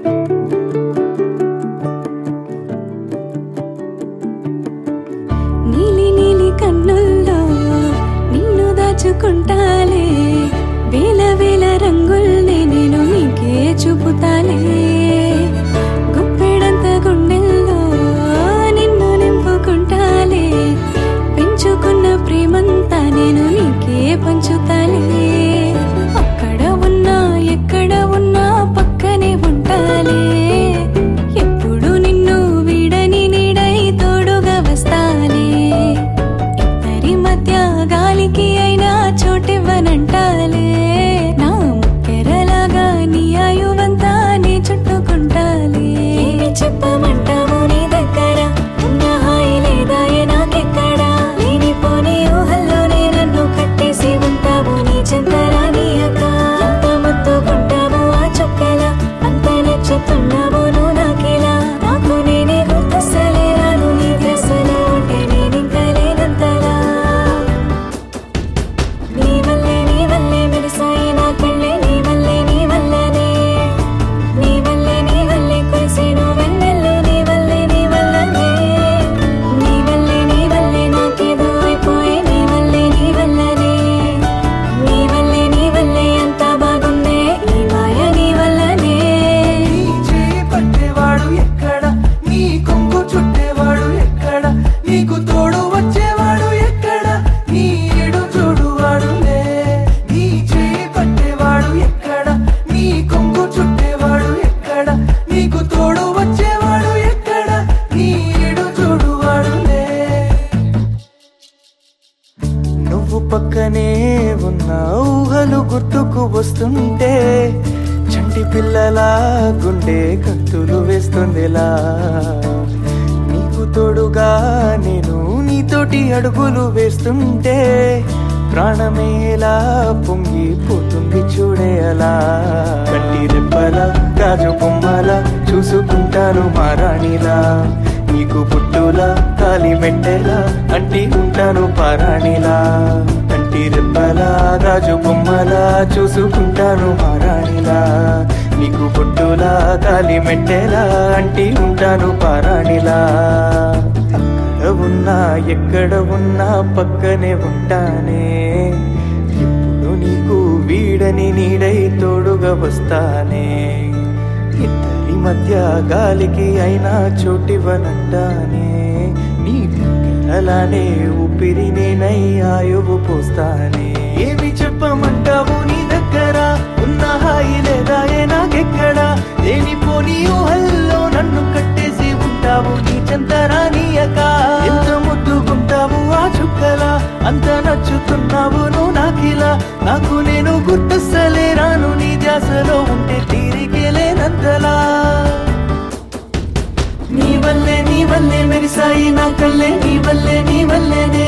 నీలి నీలి కన్నుల్లో నిన్ను దాచుకుంటాలే వేల వేల రంగుల్ని నేను నీకే చూపుతాలే గుప్పెడంత గుండెల్లో నిన్ను నింపుకుంటాలే పెంచుకున్న ప్రేమంతా నేను నీకే పంచుతాలే అక్కడ ఉన్నా ఎక్కడ ఉన్నా పక్కనే ఉంటాలే ఎప్పుడు నిన్ను వీడని నీడై తోడుగా వస్తాలే ఇద్దరి మధ్య గాలికి అయినా చోటివ్వనంటాలే నా ముక్కెరలాగా నీ ఆయువంతా నీ చుట్టుకుంటాలే ఏమి చెప్పమంటావు నీ దగ్గర ఉన్న హాయి లేదా నాకెక్కడా లేనిపోని ఊహల్లోనే నన్ను కట్టేసి ఉంటావు నీ చెంతరా నీ అక్క ఎంత ముత్తుకుంటావు ఆ చుక్కల అంత నచ్చుతున్నావు నువ్వు నాకిలా నాకు నేనే గుర్తొస్తలేరాను నీ దశలో ఉంటే నేనింకా లేనంతలా నీ వల్లే నీ వల్లే మెరిసాయి నా కళ్ళే నీ వల్లే నీ వల్లనే నీ వల్లే నీ వల్లే కురిసేను వెన్నెల్లు నీ వల్లే నీ వల్లనే నీ వల్లే నీ వల్లే నాకేదో అయిపోయే నీ వల్లే నీ వల్లనే నీ వల్లే నీ వల్లే అంతా బాగుందే ఈ మాయ నీ వల్లనే నీ చేయి పట్టేవాడు ఎక్కడ నీ కొంగు చుట్టేవాడు ఎక్కడ నీకు తోడు వచ్చేవాడు ఎక్కడ నీ ఎడు చూడువాడులే నీ చేయి పట్టేవాడు ఎక్కడ నీ కొంగు చుట్టేవాడు ఎక్కడ నీకు తోడు వచ్చేవాడు ఎక్కడ నీ ఎడు చూడువాడులే నువ్వు పక్కనే ఉన్న ఊహలు గుర్తుకు వస్తుంటే చంటి పిల్లలా గుండె కత్తులు వేస్తుందిలా నీకు తోడుగా నేను నీతోటి అడుగులు వేస్తుంటే ప్రాణమేలా పొంగి పోతుంది చూడే అలా కంటి రెప్పల గాజు బొమ్మల చూసుకుంటాను మారాణిలా నీకు పుట్టులా కాలి మెట్టెలా అంటి ఉంటాను పారాణిలా కంటి రెప్పల గాజు బొమ్మలా చూసుకుంటాను మారాణిలా నీకు పుట్టులా కాలి మెట్టెలా అంటి ఉంటాను పారాణిలా అక్కడ ఉన్నా ఎక్కడ ఉన్నా పక్కనే ఉంటానే ఇప్పుడు నీకు వీడని నీడై తోడుగా వస్తానే ఇద్దరి మధ్య గాలికి అయినా చోటివ్వనంటానే నీ అలానే ఊపిరి నేనై ఆయువు పోస్తానే ఏమి చెప్పమంటావు నీ దగ్గర ఉన్న హాయి లేదా ఏ నాకెక్కడా లేనిపోని ఊహల్లో నన్ను కట్టేసి ఉంటావు నీ చెంతరా నీ అక్క ఎంత ముద్దుకుంటావు ఆ చుక్కల అంత నచ్చుతున్నావు నువ్వు నాకిలా నాకు నేను గుర్తొస్తలేరాను నీ ధ్యాసలో ఉంటే తీరికే లేనంతలా నీ వల్లే నీ వల్లే మెరిసాయి నా కళ్ళే నీ వల్లే నీ వల్లేనే